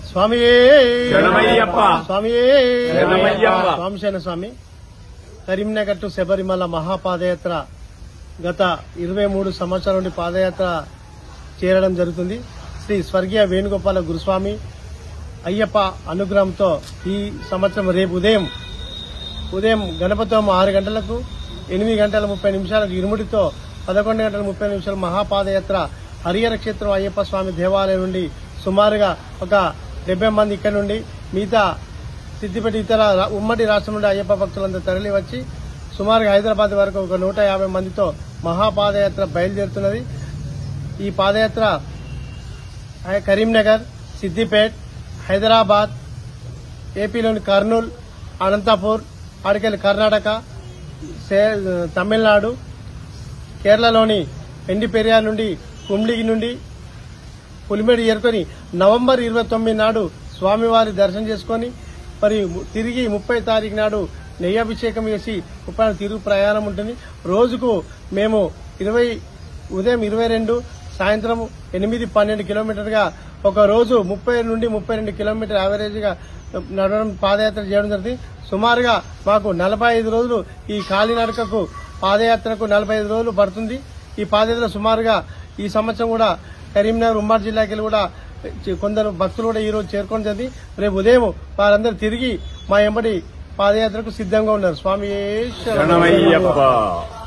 స్వామి శరణమయ్యప్ప. స్వామి శరణమయ్యప్ప. స్వామి శరణ స్వామి కరీంనగర్ టు శబరిమల మహాపాదయాత్ర గత ఇరవై మూడు సంవత్సరాల నుండి పాదయాత్ర చేరడం జరుగుతుంది శ్రీ స్వర్గీయ వేణుగోపాల గురుస్వామి అయ్యప్ప అనుగ్రహంతో ఈ సంవత్సరం రేపు ఉదయం ఉదయం గణపతి ఆరు గంటలకు ఎనిమిది గంటల ముప్పై నిమిషాలకు ఇరుముడితో పదకొండు గంటల ముప్పై నిమిషాల మహాపాదయాత్ర హరిహర క్షేత్రం అయ్యప్ప స్వామి దేవాలయం నుండి సుమారుగా ఒక డెబ్బై మంది ఇక్కడ నుండి మిగతా సిద్దిపేట ఇతర రా- ఉమ్మడి రాష్ట్రం నుండి అయ్యప్ప భక్తులందరూ తరలి వచ్చి సుమారుగా హైదరాబాద్ వరకు ఒక నూట యాభై మందితో మహాపాదయాత్ర బయలుదేరుతున్నది ఈ పాదయాత్ర హై- కరీంనగర్ సిద్దిపేట్ హైదరాబాద్ ఏపీలోని కర్నూల్ అనంతపూర్ ఆడికెళ్ళి కర్ణాటక సే- తమిళనాడు కేరళలోని పెండిపెరియార్ నుండి కుమ్లిగి నుండి పులిమేడు చేరుకొని నవంబర్ ఇరవై తొమ్మిది నాడు స్వామివారి దర్శనం చేసుకొని మరి ము- తిరిగి ముప్పై తారీఖు నాడు నెయ్యాభిషేకం చేసి ముప్పై నాడు తిరుగు ప్రయాణం ఉంటుంది రోజుకు మేము ఇరవై ఉదయం ఇరవై రెండు సాయంత్రం ఎనిమిది పన్నెండు కిలోమీటర్గా ఒక రోజు ముప్పై నుండి ముప్పై రెండు కిలోమీటర్ యావరేజ్ గా నడవడం పాదయాత్ర చేయడం జరుగుతుంది సుమారుగా మాకు నలభై ఐదు రోజులు ఈ కాలినడకకు పాదయాత్రకు నలభై ఐదు రోజులు పడుతుంది ఈ పాదయాత్ర సుమారుగా ఈ సంవత్సరం కూడా కరీంనగర్ ఉమ్మడి జిల్లాకి వెళ్ళి కూడా చి- కొందరు భక్తులు కూడా ఈ రోజు చేరుకోవడం జరిగింది రేపు ఉదయం వారందరూ తిరిగి మా ఎంబడి పాదయాత్రకు సిద్ధంగా ఉన్నారు స్వామి శరణం. శరణమయ్యప్ప